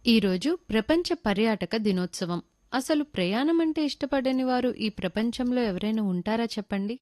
ఈరోజు ప్రపంచ పర్యాటక దినోత్సవం అసలు ప్రయాణం అంటే ఇష్టపడని వారు ఈ ప్రపంచంలో ఎవరైనా ఉంటారా చెప్పండి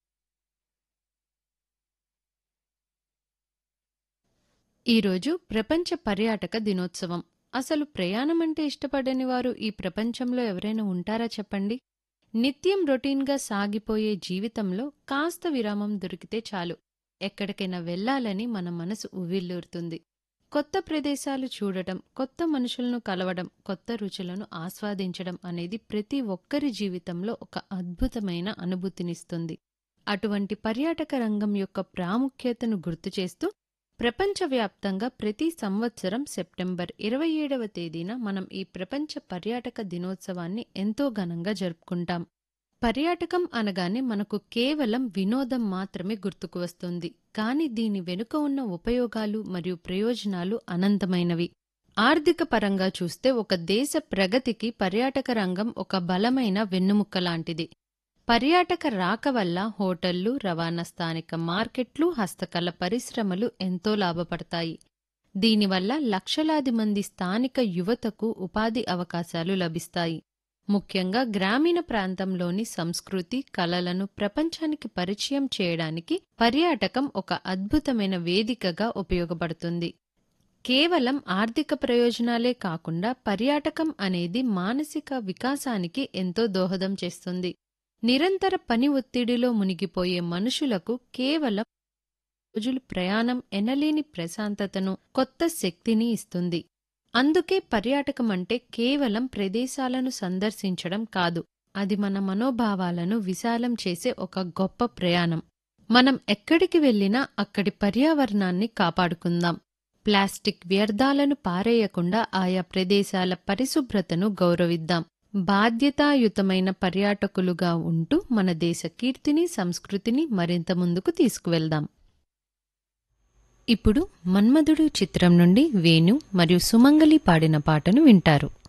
ఈరోజు ప్రపంచ పర్యాటక దినోత్సవం అసలు ప్రయాణం అంటే ఇష్టపడని వారు ఈ ప్రపంచంలో ఎవరైనా ఉంటారా చెప్పండి నిత్యం రొటీన్గా సాగిపోయే జీవితంలో కాస్త విరామం దొరికితే చాలు ఎక్కడికైనా వెళ్ళాలని మన మనసు ఉవ్విల్లూరుతుంది కొత్త ప్రదేశాలు చూడటం కొత్త మనుషులను కలవడం కొత్త రుచులను ఆస్వాదించడం అనేది ప్రతి ఒక్కరి జీవితంలో ఒక అద్భుతమైన అనుభూతినిస్తుంది అటువంటి పర్యాటక రంగం యొక్క ప్రాముఖ్యతను గుర్తు చేస్తూ ప్రపంచవ్యాప్తంగా ప్రతి సంవత్సరం సెప్టెంబర్ ఇరవై ఏడవ తేదీన మనం ఈ ప్రపంచ పర్యాటక దినోత్సవాన్ని ఎంతో ఘనంగా జరుపుకుంటాం పర్యాటకం అనగానే మనకు కేవలం వినోదం మాత్రమే గుర్తుకు వస్తుంది కానీ దీని వెనుక ఉన్న ఉపయోగాలు మరియు ప్రయోజనాలు అనంతమైనవి ఆర్థిక పరంగా చూస్తే ఒక దేశ ప్రగతికి పర్యాటక రంగం ఒక బలమైన వెన్నుముక్క లాంటిది పర్యాటక రాక వల్ల హోటళ్లు రవాణా స్థానిక మార్కెట్లు హస్తకళ పరిశ్రమలు ఎంతో లాభపడతాయి దీనివల్ల లక్షలాది మంది స్థానిక యువతకు ఉపాధి అవకాశాలు లభిస్తాయి ముఖ్యంగా గ్రామీణ ప్రాంతంలోని సంస్కృతి కళలను ప్రపంచానికి పరిచయం చేయడానికి పర్యాటకం ఒక అద్భుతమైన వేదికగా ఉపయోగపడుతుంది కేవలం ఆర్థిక ప్రయోజనాలే కాకుండా పర్యాటకం అనేది మానసిక వికాసానికి ఎంతో దోహదం చేస్తుంది నిరంతర పని ఒత్తిడిలో మునిగిపోయే మనుషులకు కేవలం రోజులు ప్రయాణం ఎనలేని ప్రశాంతతను కొత్త శక్తిని ఇస్తుంది అందుకే పర్యాటకం అంటే కేవలం ప్రదేశాలను సందర్శించడం కాదు అది మన మనోభావాలను విశాలం చేసే ఒక గొప్ప ప్రయాణం మనం ఎక్కడికి వెళ్ళినా అక్కడి పర్యావరణాన్ని కాపాడుకుందాం ప్లాస్టిక్ వ్యర్థాలను పారేయకుండా ఆయా ప్రదేశాల పరిశుభ్రతను గౌరవిద్దాం బాధ్యతాయుతమైన పర్యాటకులుగా ఉంటూ మన దేశ కీర్తిని సంస్కృతిని మరింత ముందుకు తీసుకువెళ్దాం ఇప్పుడు మన్మధుడు చిత్రం నుండి వేణు మరియు సుమంగలి పాడిన పాటను వింటారు